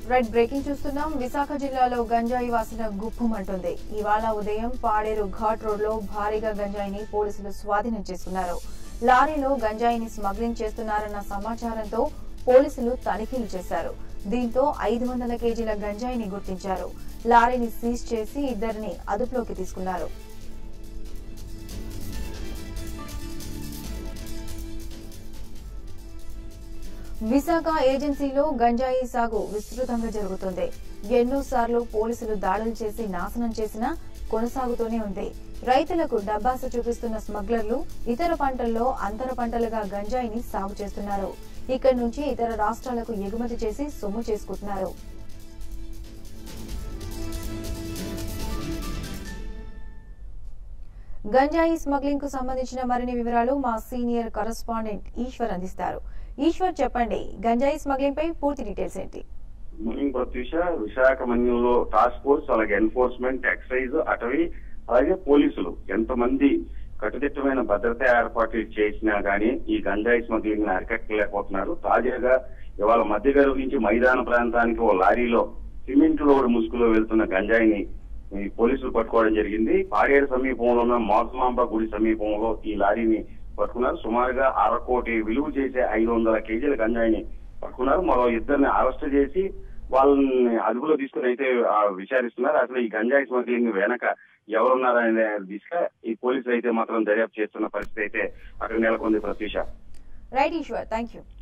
right breaking చూస్తున్నాం విశాఖ జిల్లాలో గంజాయి వాసన గుప్పుమంటుంది ఇవాళ ఉదయం పాడేరు ఘాట్ రోడ్ లో భారీగా గంజాయిని పోలీసులు స్వాధీనం చేసుకున్నారు లారీలో గంజాయిని స్మగ్లింగ్ చేస్తున్నారన్న సమాచారంతో పోలీసులు తనిఖీలు చేశారు దీంతో ఐదు వందల కేజీల గంజాయిని గుర్తించారు లారీని సీజ్ చేసి ఇద్దరిని అదుపులోకి తీసుకున్నారు విశాఖ ఏజెన్సీలో గంజాయి సాగు విస్తృతంగా జరుగుతుంది ఎన్నోసార్లు పోలీసులు దాడులు చేసి నాశనం చేసినా కొనసాగుతూనే ఉంది రైతులకు డబ్బాస చూపిస్తున్న స్మగ్లర్లు ఇతర పంటల్లో అంతర పంటలుగా గంజాయిని సాగు చేస్తున్నారు ఇక్కడి నుంచి ఇతర రాష్ట్రాలకు ఎగుమతి చేసి సొమ్ము చేసుకుంటున్నారు గంజాయి స్మగ్లింగ్ కు సంబంధించిన మరిన్ని వివరాలు మా సీనియర్ కరస్పాండెంట్ ఈశ్వర్ అందిస్తారు ఈశ్వర్ చెప్పండి గంజాయి స్మగ్లింగ్ పై పూర్తి డీటెయిల్స్ ఏంటి మార్నింగ్ ప్రత్యూష విశాఖ మన్యంలో టాస్క్ ఫోర్స్ అలాగే ఎన్ఫోర్స్మెంట్ ఎక్సైజ్ అటవీ అలాగే పోలీసులు ఎంతమంది కట్టుదిట్టమైన భద్రతా ఏర్పాట్లు చేసినా గానీ ఈ గంజాయి స్మగ్లింగ్ ని అరికట్టలేకపోతున్నారు తాజాగా ఇవాళ మధ్యగరు నుంచి మైదాన ప్రాంతానికి ఓ లారీలో సిమెంట్ రోడ్ ముసుగులో వెళ్తున్న గంజాయిని ఈ పోలీసులు పట్టుకోవడం జరిగింది పాడేరు సమీపంలో ఉన్న మోసమాంబ గుడి సమీపంలో ఈ లారీని పట్టుకున్నారు సుమారుగా అరకోటి విలువ చేసే ఐదు వందల కేజీల గంజాయిని పట్టుకున్నారు మరో ఇద్దరిని అరెస్ట్ చేసి వాళ్ళని అదుపులో తీసుకుని అయితే ఆ, విచారిస్తున్నారు అసలు ఈ గంజాయి స్మగ్లింగ్ వెనక ఎవరున్నారనే దిశగా ఈ పోలీసులు అయితే మాత్రం దర్యాప్తు చేస్తున్న పరిస్థితి అయితే అక్కడ నెలకొంది Pratyusha right Eshwar thank you